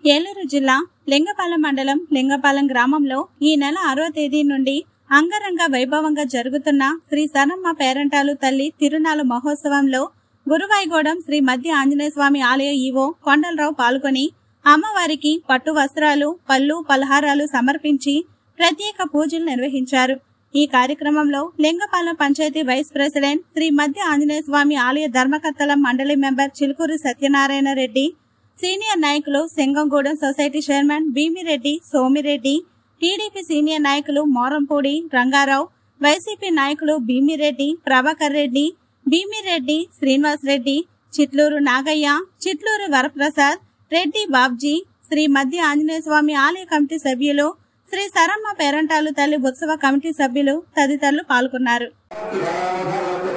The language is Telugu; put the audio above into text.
ఏలూరు జిల్లా లింగపాలెం మండలం లింగపాలెం గ్రామంలో ఈ నెల ఆరో తేదీ నుండి అంగరంగ వైభవంగా జరుగుతున్న శ్రీ సనమ్మ పేరంటాలు తల్లి తిరునాళ మహోత్సవంలో గురువాయిగూడెం శ్రీ మధ్య ఆంజనేయ స్వామి ఆలయ ఈవో కొండలరావు పాల్గొని అమ్మవారికి పట్టు వస్త్రాలు పళ్ళు పలహారాలు సమర్పించి ప్రత్యేక పూజలు నిర్వహించారు ఈ కార్యక్రమంలో లింగపాలెం పంచాయతీ వైస్ ప్రెసిడెంట్ శ్రీ మధ్య ఆంజనేయ స్వామి ఆలయ ధర్మకర్తల మండలి మెంబర్ చిలుకూరి సత్యనారాయణ రెడ్డి సీనియర్ నాయకులు Singamgudem society chairman Bheemireddy Somireddy TDP senior నాయకులు మోరంపూడి రంగారావు వైసీపీ నాయకులు భీమిరెడ్డి ప్రభాకర్ రెడ్డి భీమిరెడ్డి శ్రీనివాస్ రెడ్డి చిట్లూరు నాగయ్య చిట్లూరు వరప్రసాద్ రెడ్డి బాబ్జీ శ్రీ మధ్య ఆంజనేయ స్వామి ఆలయ కమిటీ సభ్యులు శ్రీ సరమ్మ పేరంటాలు తల్లి ఉత్సవ కమిటీ సభ్యులు తదితరులు పాల్గొన్నారు శ్రీ